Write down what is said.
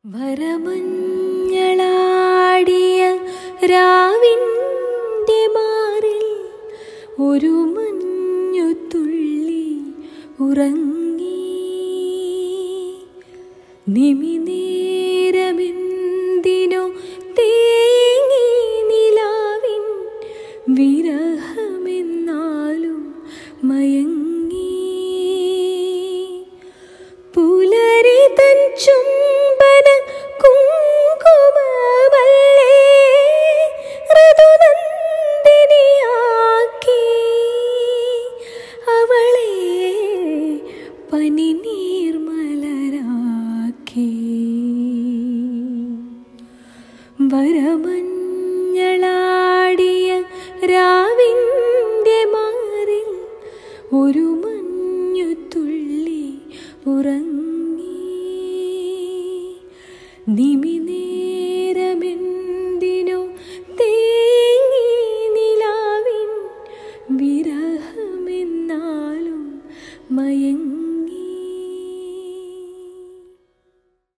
വരമഞ്ഞളാടിയ രാവിൻ്റെ മാറിൽ ഒരു മഞ്ഞുതുള്ളി ഉറങ്ങി നിമിനേരമെന്തിനോ തേങ്ങി നിലാവിൻ വിരഹമെന്നാലും മയങ്ങി പുലരി തൻ ചുംബന കുങ്കുമമല്ലേ ഋതുനന്ദിനിയാക്കി അവളെ പനിനീർമലരാക്കി വരമഞ്ഞളാടിയ രാവിൻ്റെ മാറിൽ ഒരു മഞ്ഞുതുള്ളി ഉറങ്ങി നിമിനേരമെന്തിനോ തേങ്ങി നിലാവിൻ വിരഹമെന്നാലും മയങ്ങി